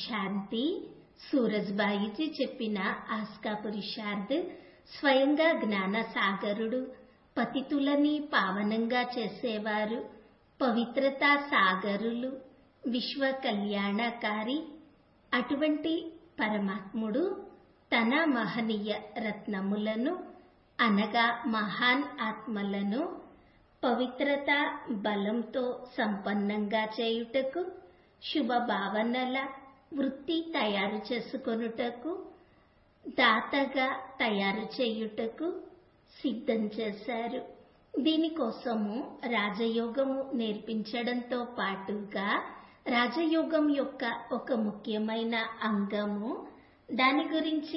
శాంతి సూరజ్బాయిజీ చెప్పిన ఆస్కా పురుషార్థ్ స్వయంగా జ్ఞాన సాగరుడు పతితులని పావనంగా చేసేవారు పవిత్రతా సాగరులు విశ్వ కళ్యాణకారి అటువంటి పరమాత్ముడు తన మహనీయ రత్నములను అనగా మహాన్ ఆత్మలను పవిత్రత బలంతో సంపన్నంగా చేయుటకు శుభ భావనల వృత్తి తయారు చేసుకొనుటకు దాతగా తయారు చేయుటకు సిద్ధం చేశారు దీనికోసము రాజయోగము నేర్పించడంతో పాటుగా రాజయోగం యొక్క ఒక ముఖ్యమైన అంగము దాని గురించి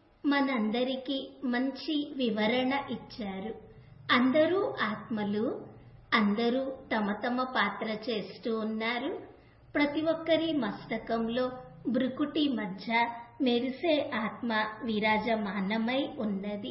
మనందరికీ మంచి వివరణ ఇచ్చారు అందరూ ఆత్మలు అందరూ తమ తమ పాత్ర చేస్తూ ఉన్నారు ప్రతి ఒక్కరి మస్తకంలో బ్రుకుటి మధ్య మెరిసే ఆత్మ విరాజమానమై ఉన్నది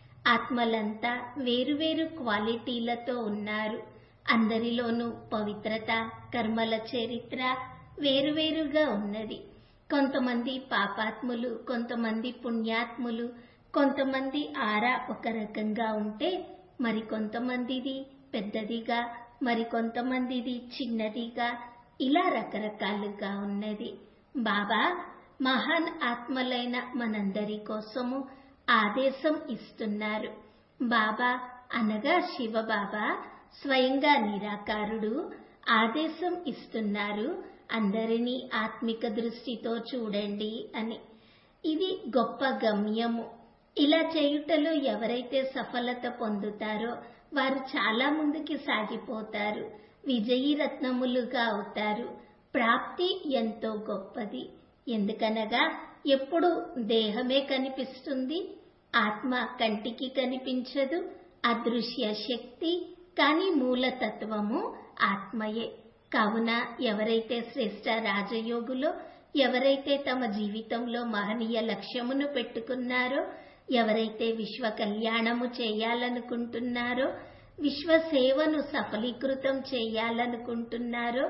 ఆత్మలంతా వేరువేరు క్వాలిటీలతో ఉన్నారు అందరిలోనూ పవిత్రత కర్మల చరిత్ర వేరువేరుగా ఉన్నది కొంతమంది పాపాత్ములు కొంతమంది పుణ్యాత్ములు కొంతమంది ఆరా ఒక రకంగా ఉంటే మరి కొంతమందిది పెద్దదిగా మరి కొంతమందిది చిన్నదిగా ఇలా రకరకాలుగా ఉన్నది బాబా మహాన్ ఆత్మలైన మనందరి కోసము ఆదేశం ఇస్తున్నారు బాబా అనగా శివ బాబా స్వయంగా నిరాకారుడు ఆదేశం ఇస్తున్నారు అందరినీ ఆత్మిక దృష్టితో చూడండి అని ఇది గొప్ప గమ్యము ఇలా చేయుటలో ఎవరైతే సఫలత పొందుతారో వారు చాలా ముందుకి సాగిపోతారు విజయీ రత్నములుగా అవుతారు ప్రాప్తి ఎంతో గొప్పది ఎందుకనగా ఎప్పుడు దేహమే కనిపిస్తుంది ఆత్మ కంటికి కనిపించదు అదృశ్య శక్తి కానీ మూలతత్వము ఆత్మయే కావున ఎవరైతే శ్రేష్ట రాజయోగులో ఎవరైతే తమ జీవితంలో మహనీయ లక్ష్యమును పెట్టుకున్నారో ఎవరైతే విశ్వ కళ్యాణము చేయాలనుకుంటున్నారో విశ్వ సేవను సఫలీకృతం చేయాలనుకుంటున్నారో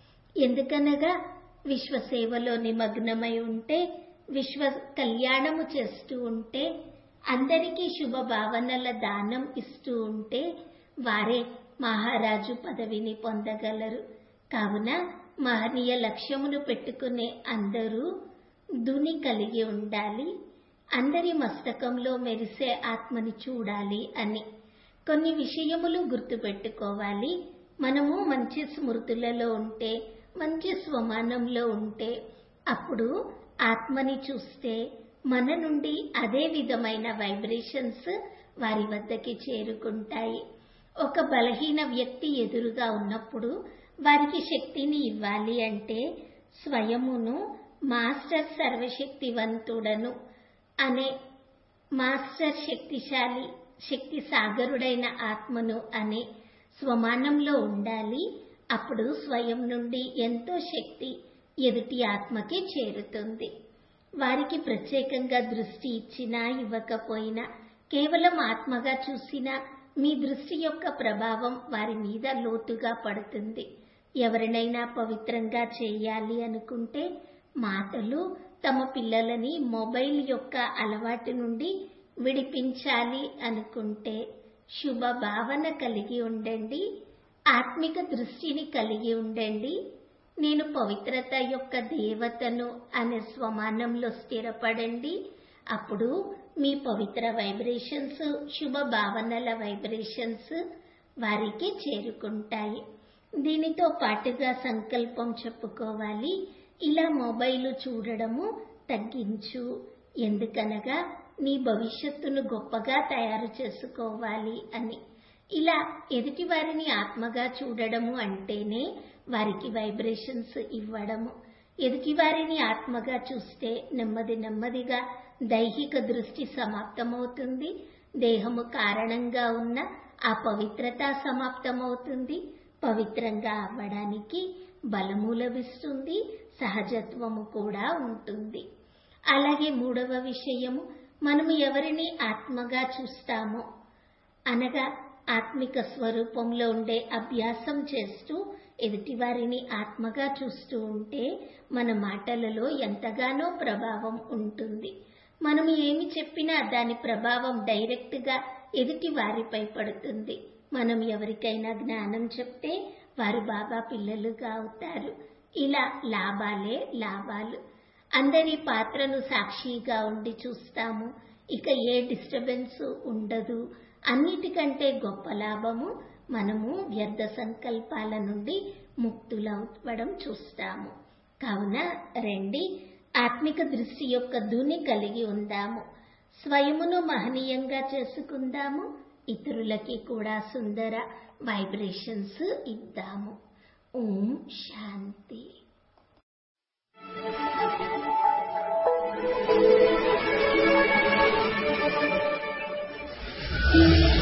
ఎందుకనగా విశ్వ సేవలో నిమగ్నమై ఉంటే విశ్వ కళ్యాణము చేస్తూ ఉంటే అందరికీ శుభ భావనల దానం ఇస్తూ ఉంటే వారే మహారాజు పదవిని పొందగలరు కావున మహనీయ లక్ష్యమును పెట్టుకునే అందరూ దుని కలిగి ఉండాలి అందరి మస్తకంలో మెరిసే ఆత్మని చూడాలి అని కొన్ని విషయములు గుర్తుపెట్టుకోవాలి మనము మంచి స్మృతులలో ఉంటే మంచి స్వమానంలో ఉంటే అప్పుడు ఆత్మని చూస్తే మన నుండి అదే విధమైన వైబ్రేషన్స్ వారి వద్దకి చేరుకుంటాయి ఒక బలహీన వ్యక్తి ఎదురుగా ఉన్నప్పుడు వారికి శక్తిని ఇవ్వాలి అంటే స్వయమును మాస్టర్ సర్వశక్తివంతుడను అనే మాస్టర్ శక్తిశాలి శక్తి సాగరుడైన ఆత్మను అనే స్వమానంలో ఉండాలి అప్పుడు స్వయం నుండి ఎంతో శక్తి ఎదుటి ఆత్మకి చేరుతుంది వారికి ప్రత్యేకంగా దృష్టి ఇచ్చినా ఇవ్వకపోయినా కేవలం ఆత్మగా చూసినా మీ దృష్టి యొక్క ప్రభావం వారి మీద లోతుగా పడుతుంది ఎవరినైనా పవిత్రంగా చేయాలి అనుకుంటే మాతలు తమ పిల్లలని మొబైల్ యొక్క అలవాటు నుండి విడిపించాలి అనుకుంటే శుభ భావన కలిగి ఉండండి ఆత్మిక దృష్టిని కలిగి ఉండండి నేను పవిత్రత యొక్క దేవతను అనే స్వమానంలో స్థిరపడండి అప్పుడు మీ పవిత్ర వైబ్రేషన్స్ శుభ భావనల వైబ్రేషన్స్ వారికి చేరుకుంటాయి దీనితో పాటుగా సంకల్పం చెప్పుకోవాలి ఇలా మొబైల్ చూడడము తగ్గించు ఎందుకనగా నీ భవిష్యత్తును గొప్పగా తయారు చేసుకోవాలి అని ఇలా ఎదుటి వారిని ఆత్మగా చూడడము అంటేనే వారికి వైబ్రేషన్స్ ఇవ్వడము ఎదుటి వారిని ఆత్మగా చూస్తే నెమ్మది నెమ్మదిగా దైహిక దృష్టి సమాప్తమవుతుంది దేహము కారణంగా ఉన్న ఆ పవిత్రత సమాప్తమవుతుంది పవిత్రంగా అవ్వడానికి బలము లభిస్తుంది సహజత్వము కూడా ఉంటుంది అలాగే మూడవ విషయము మనము ఎవరిని ఆత్మగా చూస్తామో అనగా ఆత్మిక స్వరూపంలో ఉండే అభ్యాసం చేస్తూ ఎదుటివారిని ఆత్మగా చూస్తూ ఉంటే మన మాటలలో ఎంతగానో ప్రభావం ఉంటుంది మనం ఏమి చెప్పినా దాని ప్రభావం డైరెక్ట్ గా ఎదుటి వారిపై పడుతుంది మనం ఎవరికైనా జ్ఞానం చెప్తే వారు బాబా పిల్లలుగా అవుతారు ఇలా లాభాలే లాభాలు అందరి పాత్రను సాక్షిగా ఉండి చూస్తాము ఇక ఏ డిస్టర్బెన్స్ ఉండదు అన్నిటికంటే గొప్ప లాభము మనము వ్యర్థ సంకల్పాల నుండి ముక్తులవ్వడం చూస్తాము కావున రండి ఆత్మిక దృష్టి యొక్క ధుని కలిగి ఉందాము స్వయమును మహనీయంగా చేసుకుందాము ఇతరులకి కూడా సుందర వైబ్రేషన్స్ ఇద్దాము ఓం శాంతి Thank you.